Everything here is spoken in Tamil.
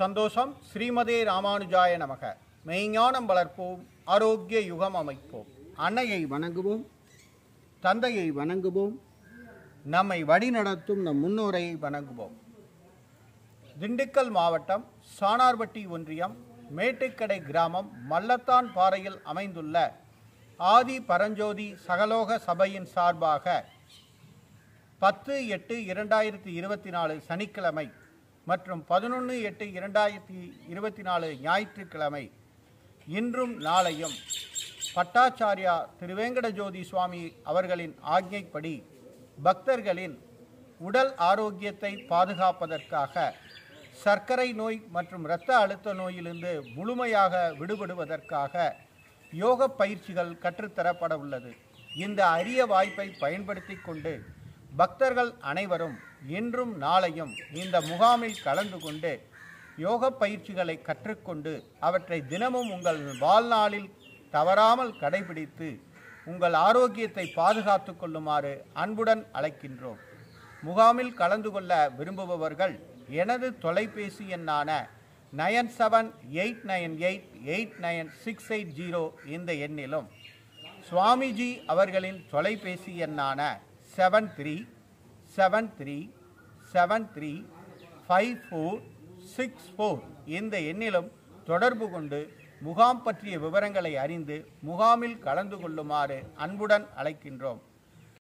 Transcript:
சந்தோஷம் ஸ்ரீமதே ராமானுஜாய நமக மெய்ஞானம் வளர்ப்போம் ஆரோக்கிய யுகம் அமைப்போம் அன்னையை வணங்குவோம் தந்தையை வணங்குவோம் நம்மை வழிநடத்தும் நம் முன்னோரை வணங்குவோம் திண்டுக்கல் மாவட்டம் சானார்பட்டி ஒன்றியம் மேட்டுக்கடை கிராமம் மல்லத்தான் பாறையில் அமைந்துள்ள ஆதி பரஞ்சோதி சகலோக சபையின் சார்பாக பத்து எட்டு இரண்டாயிரத்தி இருபத்தி நாலு சனிக்கிழமை மற்றும் பதினொன்று எட்டு இரண்டாயிரத்தி இருபத்தி நாலு ஞாயிற்றுக்கிழமை இன்றும் நாளையும் பட்டாச்சாரியா திருவேங்கடஜோதி சுவாமி அவர்களின் ஆக்ஞைப்படி பக்தர்களின் உடல் ஆரோக்கியத்தை பாதுகாப்பதற்காக சர்க்கரை நோய் மற்றும் இரத்த அழுத்த நோயிலிருந்து முழுமையாக விடுபடுவதற்காக யோக பயிற்சிகள் கற்றுத்தரப்பட உள்ளது இந்த அரிய வாய்ப்பை பயன்படுத்தி கொண்டு பக்தர்கள் அனைவரும் இன்றும் நாளையும் இந்த முகாமில் கலந்து கொண்டு யோக பயிற்சிகளை கற்றுக்கொண்டு அவற்றை தினமும் உங்கள் வாழ்நாளில் தவறாமல் கடைபிடித்து உங்கள் ஆரோக்கியத்தை பாதுகாத்து கொள்ளுமாறு அன்புடன் அழைக்கின்றோம் முகாமில் கலந்து கொள்ள விரும்புபவர்கள் எனது தொலைபேசி எண்ணான nine seven eight nine eight eight nine six eight zero இந்த எண்ணிலும் சுவாமிஜி அவர்களின் தொலைபேசி எண்ணான seven three seven three seven three five four six four இந்த எண்ணிலும் தொடர்பு கொண்டு முகாம் பற்றிய விவரங்களை அறிந்து முகாமில் கலந்து கொள்ளுமாறு அன்புடன் அழைக்கின்றோம்